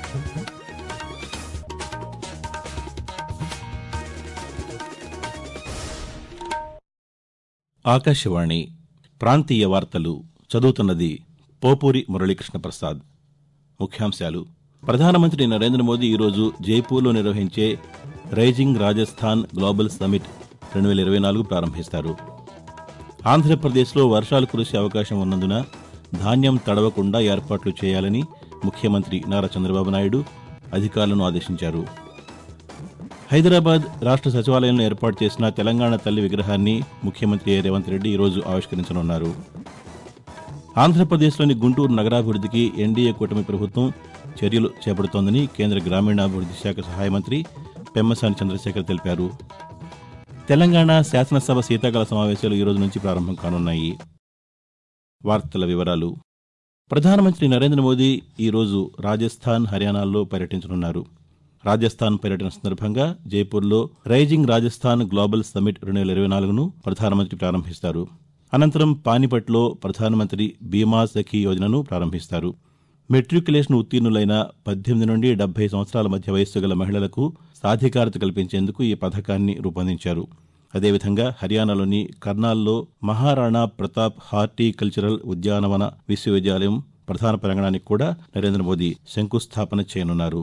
ఆకాశవాణి ప్రాంతీయ వార్తలు చదువుతున్నది పోపూరి మురళీకృష్ణ ప్రసాద్ ముఖ్యాంశాలు ప్రధానమంత్రి నరేంద్ర మోదీ ఈరోజు జైపూర్లో నిర్వహించే రైజింగ్ రాజస్థాన్ గ్లోబల్ సమిట్ రెండు వేల ఇరవై నాలుగు ప్రారంభిస్తారు ఆంధ్రప్రదేశ్లో వర్షాలు కురిసే అవకాశం ఉన్నందున ధాన్యం తడవకుండా ఏర్పాట్లు చేయాలని ముఖ్యమంత్రి నారా చంద్రబాబు నాయుడు అధికారులను ఆదేశించారు హైదరాబాద్ రాష్ట్ర సచివాలయంలో ఏర్పాటు చేసిన తెలంగాణ తల్లి విగ్రహాన్ని ముఖ్యమంత్రి రేవంత్ రెడ్డి ఈరోజు ఆవిష్కరించనున్నారు ఆంధ్రప్రదేశ్లోని గుంటూరు నగరాభివృద్ధికి ఎన్డీఏ కూటమి ప్రభుత్వం చర్యలు చేపడుతోందని కేంద్ర గ్రామీణాభివృద్ధి శాఖ సహాయ మంత్రి పెమ్మసాని చంద్రశేఖర్ తెలిపారు తెలంగాణ శాసనసభ శీతాకాల సమావేశాలు ఈ రోజు నుంచి ప్రారంభం కానున్నాయి వార్తల వివరాలు ప్రధానమంత్రి నరేంద్ర మోదీ ఈరోజు రాజస్థాన్ హర్యానాల్లో పర్యటించనున్నారు రాజస్థాన్ పర్యటన సందర్భంగా జైపూర్లో రైజింగ్ రాజస్థాన్ గ్లోబల్ సమిట్ రెండు వేల ఇరవై నాలుగును ప్రధానమంత్రి ప్రారంభిస్తారు అనంతరం పానిపట్లో ప్రధానమంత్రి బీమా సఖీ యోజనను ప్రారంభిస్తారు మెట్రికులేషన్ ఉత్తీర్ణులైన పద్దెనిమిది నుండి డెబ్బై సంవత్సరాల మధ్య వయస్సు గల మహిళలకు సాధికారత కల్పించేందుకు ఈ పథకాన్ని రూపొందించారు అదేవిధంగా హర్యానాలోని కర్నాల్లో మహారాణా ప్రతాప్ హార్టికల్చరల్ ఉద్యానవన విశ్వవిద్యాలయం ప్రధాన ప్రాంగణానికి కూడా నరేంద్ర మోదీ శంకుస్థాపన చేయనున్నారు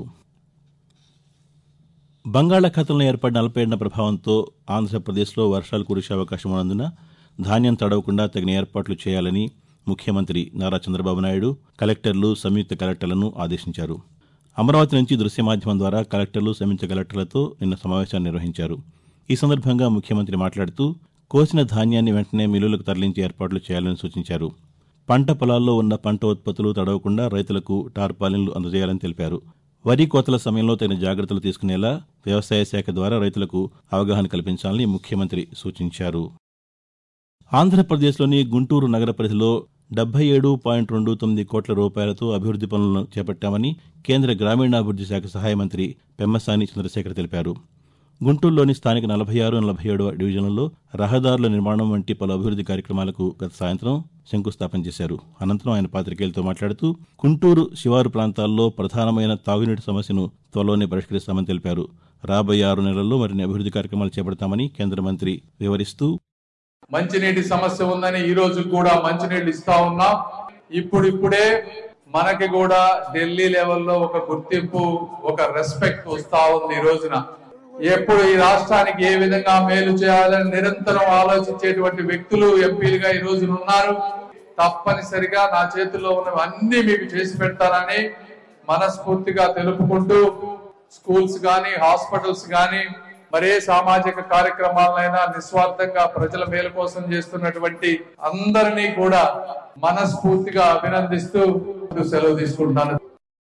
బంగాళాఖాతంలో ఏర్పడిన అల్పపీడన ప్రభావంతో ఆంధ్రప్రదేశ్లో వర్షాలు కురిసే అవకాశం ఉన్నందున ధాన్యం తడవకుండా తగిన ఏర్పాట్లు చేయాలని ముఖ్యమంత్రి నారా చంద్రబాబు నాయుడు కలెక్టర్లు సంయుక్త కలెక్టర్లను ఆదేశించారు అమరావతి నుంచి దృశ్య మాధ్యమం ద్వారా కలెక్టర్లు సంయుక్త కలెక్టర్లతో నిన్న సమావేశాన్ని నిర్వహించారు ఈ సందర్భంగా ముఖ్యమంత్రి మాట్లాడుతూ కోసిన ధాన్యాన్ని వెంటనే మిల్లులకు తరలించే ఏర్పాట్లు చేయాలని సూచించారు పంట పొలాల్లో ఉన్న పంట ఉత్పత్తులు తడవకుండా రైతులకు టార్పాలిన్లు అందజేయాలని తెలిపారు వరి కోతల సమయంలో తగిన జాగ్రత్తలు తీసుకునేలా వ్యవసాయ శాఖ ద్వారా రైతులకు అవగాహన కల్పించాలని ముఖ్యమంత్రి సూచించారు ఆంధ్రప్రదేశ్లోని గుంటూరు నగర పరిధిలో డెబ్బై ఏడు పాయింట్ రెండు తొమ్మిది కోట్ల రూపాయలతో అభివృద్ది పనులను చేపట్టామని కేంద్ర గ్రామీణాభివృద్ది శాఖ సహాయ మంత్రి పెమ్మసాని చంద్రశేఖర్ తెలిపారు గుంటూరులోని స్థానిక నలభై ఆరు నలభై ఏడవ డివిజన్లలో రహదారుల నిర్మాణం వంటి పలు అభివృద్ది కార్యక్రమాలకు గత సాయంత్రం శంకుస్థాపన చేశారు అనంతరం ఆయన పాతికేయులతో మాట్లాడుతూ గుంటూరు శివారు ప్రాంతాల్లో ప్రధానమైన తాగునీటి సమస్యను త్వరలోనే పరిష్కరిస్తామని తెలిపారు రాబోయే ఆరు నెలల్లో మరిన్ని అభివృద్ది కార్యక్రమాలు చేపడతామని కేంద్ర మంత్రి వివరిస్తూ మంచినీటి సమస్య ఉందని ఈ రోజు కూడా మంచినీళ్ళు ఇస్తా ఉన్నాం ఇప్పుడిప్పుడే మనకి కూడా ఢిల్లీ లెవెల్లో ఒక గుర్తింపు ఒక రెస్పెక్ట్ వస్తా ఉంది ఈ రోజున ఎప్పుడు ఈ రాష్ట్రానికి ఏ విధంగా మేలు చేయాలని నిరంతరం ఆలోచించేటువంటి వ్యక్తులు ఎంపీలుగా ఈ రోజున ఉన్నారు తప్పనిసరిగా నా చేతుల్లో ఉన్నవి అన్ని మీకు చేసి పెడతానని మనస్ఫూర్తిగా తెలుపుకుంటూ స్కూల్స్ గాని హాస్పిటల్స్ గాని మరే సామాజిక కార్యక్రమాలైనా నిస్వార్థంగా ప్రజల మేలు కోసం చేస్తున్నటువంటి అందరినీ కూడా మనస్ఫూర్తిగా అభినందిస్తూ సెలవు తీసుకుంటున్నాను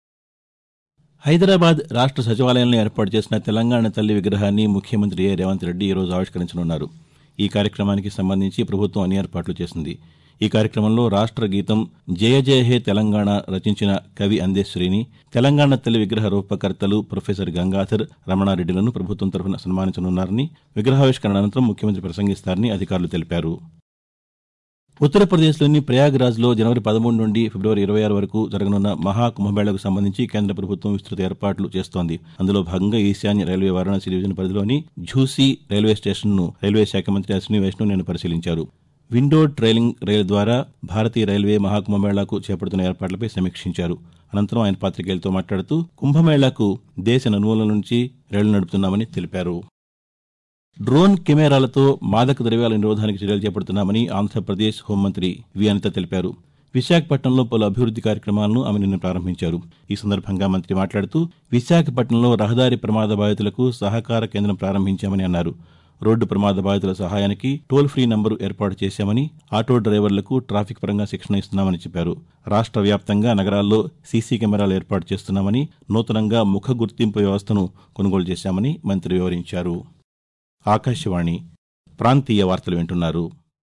హైదరాబాద్ రాష్ట్ర సచివాలయంలో ఏర్పాటు చేసిన తెలంగాణ తల్లి విగ్రహాన్ని ముఖ్యమంత్రి ఏ రేవంత్ రెడ్డి ఈరోజు ఆవిష్కరించనున్నారు ఈ కార్యక్రమానికి సంబంధించి ప్రభుత్వం అన్ని ఏర్పాట్లు చేసింది ఈ కార్యక్రమంలో రాష్ట్ర గీతం జయ జయ హే తెలంగాణ రచించిన కవి అందేశ్వరిని తెలంగాణ తల్లి విగ్రహ రూపకర్తలు ప్రొఫెసర్ గంగాధర్ రమణారెడ్డిలను ప్రభుత్వం తరఫున సన్మానించనున్నారని విగ్రహావిష్కరణ అనంతరం ముఖ్యమంత్రి ప్రసంగిస్తారని అధికారులు తెలిపారు ఉత్తరప్రదేశ్లోని ప్రయాగ్రాజ్లో జనవరి పదమూడు నుండి ఫిబ్రవరి ఇరవై ఆరు వరకు జరగనున్న మహా కుంభమేళకు సంబంధించి కేంద్ర ప్రభుత్వం విస్తృత ఏర్పాట్లు చేస్తోంది అందులో భాగంగా ఈశాన్య రైల్వే వారణాసి డివిజన్ పరిధిలోని ఝూసీ రైల్వే స్టేషన్ను రైల్వే శాఖ మంత్రి అశ్విని వైష్ణవ్ నిన్న పరిశీలించారు విండో ట్రైలింగ్ రైలు ద్వారా భారతీయ రైల్వే మహాకుంభమేళాకు చేపడుతున్న ఏర్పాట్లపై సమీక్షించారు అనంతరం ఆయన పాతికేయులతో మాట్లాడుతూ కుంభమేళాకు దేశ నలుమూలల నుంచి రైళ్లు నడుపుతున్నామని తెలిపారు డ్రోన్ కెమెరాలతో మాదక ద్రవ్యాల నిరోధానికి చర్యలు చేపడుతున్నామని ఆంధ్రప్రదేశ్ హోంమంత్రి వి అనిత తెలిపారు విశాఖపట్నంలో పలు అభివృద్ది కార్యక్రమాలను ఆమె నిన్న ప్రారంభించారు ఈ సందర్భంగా మంత్రి మాట్లాడుతూ విశాఖపట్నంలో రహదారి ప్రమాద బాధితులకు సహకార కేంద్రం ప్రారంభించామని అన్నారు రోడ్డు ప్రమాద బాధితుల సహాయానికి టోల్ ఫ్రీ నంబరు ఏర్పాటు చేశామని ఆటో డ్రైవర్లకు ట్రాఫిక్ పరంగా శిక్షణ ఇస్తున్నామని చెప్పారు రాష్ట్ర వ్యాప్తంగా నగరాల్లో సీసీ కెమెరాలు ఏర్పాటు చేస్తున్నామని నూతనంగా ముఖ గుర్తింపు వ్యవస్థను కొనుగోలు చేశామని మంత్రి వివరించారు ఆకాశవాణి ప్రాంతీయ వార్తలు వింటున్నారు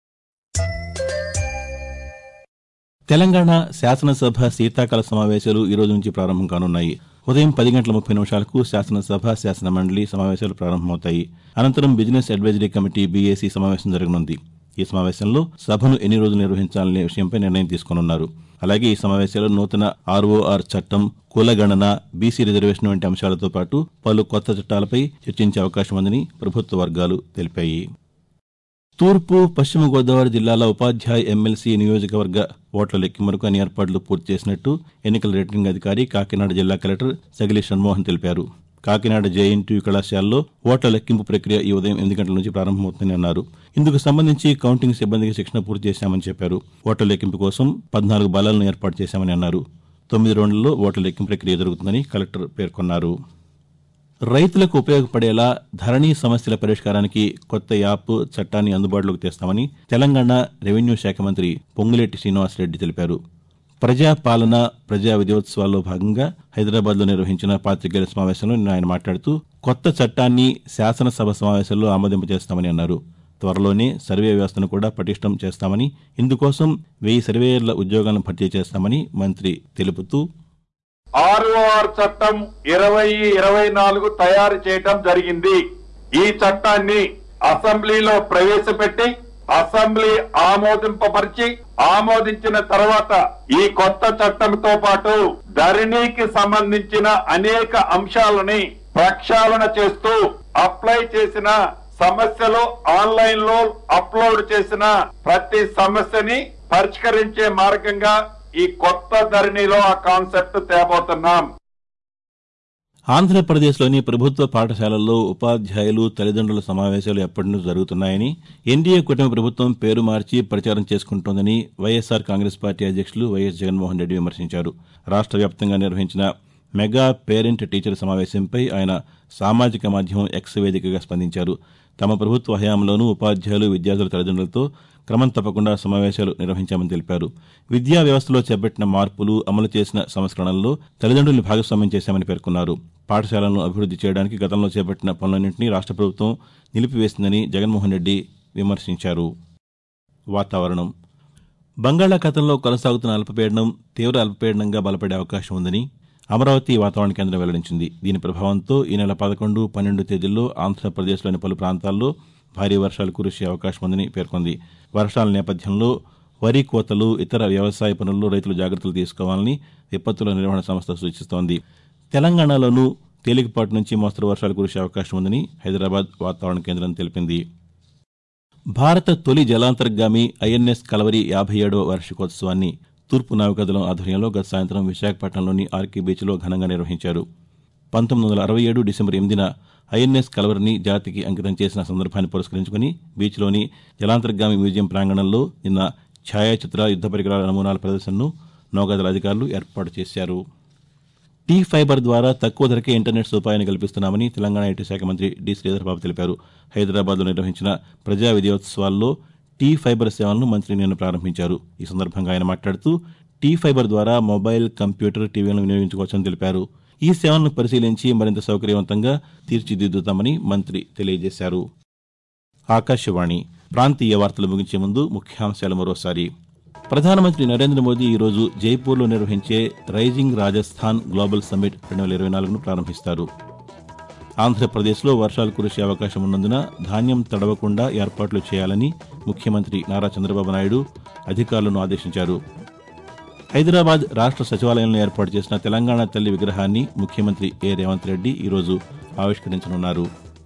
తెలంగాణ శాసనసభ శీతాకాల సమావేశాలు ఈ రోజు నుంచి ప్రారంభం కానున్నాయి ఉదయం పది గంటల ముప్పై నిమిషాలకు శాసనసభ శాసన మండలి సమావేశాలు ప్రారంభమవుతాయి అనంతరం బిజినెస్ అడ్వైజరీ కమిటీ బీఏసీ సమావేశం జరగనుంది ఈ సమావేశంలో సభను ఎన్ని రోజులు నిర్వహించాలనే విషయంపై నిర్ణయం తీసుకోనున్నారు అలాగే ఈ సమావేశాల్లో నూతన ఆర్ఓఆర్ చట్టం కులగణన బీసీ రిజర్వేషన్ వంటి అంశాలతో పాటు పలు కొత్త చట్టాలపై చర్చించే అవకాశం ఉందని ప్రభుత్వ వర్గాలు తెలిపాయి తూర్పు పశ్చిమ గోదావరి జిల్లాల ఉపాధ్యాయ ఎమ్మెల్సీ నియోజకవర్గ ఓట్ల లెక్కింపునకు అన్ని ఏర్పాట్లు పూర్తి చేసినట్టు ఎన్నికల రిటర్నింగ్ అధికారి కాకినాడ జిల్లా కలెక్టర్ సగిలి షణ్మోహన్ తెలిపారు కాకినాడ జేఎన్టీయూ కళాశాలలో ఓట్ల లెక్కింపు ప్రక్రియ ఈ ఉదయం ఎనిమిది గంటల నుంచి ప్రారంభమవుతుందని అన్నారు ఇందుకు సంబంధించి కౌంటింగ్ సిబ్బందికి శిక్షణ పూర్తి చేశామని చెప్పారు ఓట్ల లెక్కింపు కోసం పద్నాలుగు బలాలను ఏర్పాటు చేశామని అన్నారు తొమ్మిది రౌండ్లలో ఓట్ల లెక్కింపు ప్రక్రియ జరుగుతుందని కలెక్టర్ పేర్కొన్నారు రైతులకు ఉపయోగపడేలా ధరణి సమస్యల పరిష్కారానికి కొత్త యాప్ చట్టాన్ని అందుబాటులోకి తెస్తామని తెలంగాణ రెవెన్యూ శాఖ మంత్రి పొంగులేటి శ్రీనివాసరెడ్డి తెలిపారు ప్రజా పాలన ప్రజా విజయోత్సవాల్లో భాగంగా హైదరాబాద్లో నిర్వహించిన పాతికేయుల సమావేశంలో నిన్న ఆయన మాట్లాడుతూ కొత్త చట్టాన్ని శాసనసభ సమావేశంలో ఆమోదింపజేస్తామని అన్నారు త్వరలోనే సర్వే వ్యవస్థను కూడా పటిష్టం చేస్తామని ఇందుకోసం వెయ్యి సర్వేయర్ల ఉద్యోగాలను భర్తీ చేస్తామని మంత్రి తెలుపుతూ ఆర్ఓఆర్ చట్టం ఇరవై ఇరవై నాలుగు తయారు చేయటం జరిగింది ఈ చట్టాన్ని అసెంబ్లీలో ప్రవేశపెట్టి అసెంబ్లీ ఆమోదింపబరిచి ఆమోదించిన తర్వాత ఈ కొత్త చట్టంతో పాటు ధరణికి సంబంధించిన అనేక అంశాలని ప్రక్షాళన చేస్తూ అప్లై చేసిన సమస్యలు ఆన్లైన్ లో అప్లోడ్ చేసిన ప్రతి సమస్యని పరిష్కరించే మార్గంగా ఈ కొత్త ధరణిలో ఆ కాన్సెప్ట్ తేబోతున్నాం ఆంధ్రప్రదేశ్లోని ప్రభుత్వ పాఠశాలల్లో ఉపాధ్యాయులు తల్లిదండ్రుల సమావేశాలు ఎప్పటి నుంచి జరుగుతున్నాయని ఎన్డీఏ కూటమి ప్రభుత్వం పేరు మార్చి ప్రచారం చేసుకుంటోందని వైఎస్సార్ కాంగ్రెస్ పార్టీ అధ్యక్షులు వైఎస్ జగన్మోహన్ రెడ్డి విమర్శించారు రాష్ట్ర వ్యాప్తంగా నిర్వహించిన మెగా పేరెంట్ టీచర్ సమావేశంపై ఆయన సామాజిక మాధ్యమం ఎక్స్ వేదికగా స్పందించారు తమ ప్రభుత్వ హయాంలోనూ ఉపాధ్యాయులు విద్యార్థుల తల్లిదండ్రులతో క్రమం తప్పకుండా సమావేశాలు నిర్వహించామని తెలిపారు విద్యా వ్యవస్థలో చేపట్టిన మార్పులు అమలు చేసిన సంస్కరణల్లో తల్లిదండ్రుల్ని భాగస్వామ్యం చేశామని పేర్కొన్నారు పాఠశాలలను అభివృద్ది చేయడానికి గతంలో చేపట్టిన పనులన్నింటినీ రాష్ట్ర ప్రభుత్వం నిలిపివేసిందని జగన్మోహన్ రెడ్డి విమర్శించారు వాతావరణం బంగాళాఖాతంలో కొనసాగుతున్న అల్పపీడనం తీవ్ర అల్పపీడనంగా బలపడే అవకాశం ఉందని అమరావతి వాతావరణ కేంద్రం వెల్లడించింది దీని ప్రభావంతో ఈ నెల పదకొండు పన్నెండు తేదీల్లో ఆంధ్రప్రదేశ్లోని పలు ప్రాంతాల్లో భారీ వర్షాలు కురిసే అవకాశం ఉందని పేర్కొంది వర్షాల నేపథ్యంలో వరి కోతలు ఇతర వ్యవసాయ పనుల్లో రైతులు జాగ్రత్తలు తీసుకోవాలని విపత్తుల నిర్వహణ సంస్థ సూచిస్తోంది తెలంగాణలోనూ తేలికపాటి నుంచి మోస్తరు వర్షాలు కురిసే అవకాశం ఉందని హైదరాబాద్ వాతావరణ కేంద్రం తెలిపింది భారత తొలి జలాంతర్గామి ఐఎన్ఎస్ కలవరి యాభై ఏడవ వార్షికోత్సవాన్ని తూర్పు నావికాదళం ఆధ్వర్యంలో గత సాయంత్రం విశాఖపట్నంలోని ఆర్కే బీచ్లో ఘనంగా నిర్వహించారు పంతొమ్మిది వందల అరవై ఏడు డిసెంబర్ ఎనిమిదిన ఐఎన్ఎస్ కలవరిని జాతికి అంకితం చేసిన సందర్భాన్ని పురస్కరించుకుని బీచ్లోని జలాంతర్గామి మ్యూజియం ప్రాంగణంలో నిన్న ఛాయాచిత్ర యుద్ద పరికరాల నమూనాల ప్రదర్శనను నౌకాదళ అధికారులు ఏర్పాటు చేశారు టీ ఫైబర్ ద్వారా తక్కువ ధరకే ఇంటర్నెట్ సదుపాయాన్ని కల్పిస్తున్నామని తెలంగాణ ఐటీ శాఖ మంత్రి డి శ్రీధర్బాబు తెలిపారు హైదరాబాద్లో నిర్వహించిన ప్రజా విజయోత్సవాల్లో టీ ఫైబర్ సేవలను మంత్రి నిన్న ప్రారంభించారు ఈ సందర్భంగా ఆయన మాట్లాడుతూ టీ ఫైబర్ ద్వారా మొబైల్ కంప్యూటర్ టీవీలను వినియోగించుకోవచ్చని తెలిపారు ఈ సేవలను పరిశీలించి మరింత సౌకర్యవంతంగా తీర్చిదిద్దుతామని మంత్రి తెలియజేశారు ఆకాశవాణి ప్రాంతీయ వార్తలు ముగించే ముందు ముఖ్యాంశాలు మరోసారి ప్రధానమంత్రి నరేంద్ర మోదీ ఈరోజు జైపూర్లో నిర్వహించే రైజింగ్ రాజస్థాన్ గ్లోబల్ సమ్మిట్ రెండు వేల ఇరవై నాలుగును ప్రారంభిస్తారు ఆంధ్రప్రదేశ్లో వర్షాలు కురిసే అవకాశం ఉన్నందున ధాన్యం తడవకుండా ఏర్పాట్లు చేయాలని ముఖ్యమంత్రి నారా చంద్రబాబు నాయుడు అధికారులను ఆదేశించారు హైదరాబాద్ రాష్ట్ర సచివాలయంలో ఏర్పాటు చేసిన తెలంగాణ తల్లి విగ్రహాన్ని ముఖ్యమంత్రి ఏ రేవంత్ రెడ్డి ఈరోజు ఆవిష్కరించనున్నారు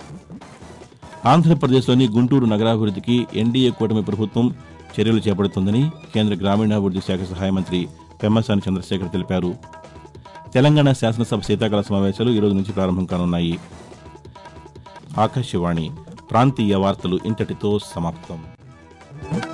ఆంధ్రప్రదేశ్లోని గుంటూరు నగరాభివృద్ధికి ఎన్డీఏ కూటమి ప్రభుత్వం చర్యలు చేపడుతుందని కేంద్ర గ్రామీణాభివృద్ధి శాఖ సహాయ మంత్రి పెమ్మసాని చంద్రశేఖర్ తెలిపారు తెలంగాణ శాసనసభ శీతాకాల సమావేశాలు ఈ రోజు నుంచి ప్రారంభం కానున్నాయి ఆకాశవాణి ప్రాంతీయ వార్తలు ఇంతటితో సమాప్తం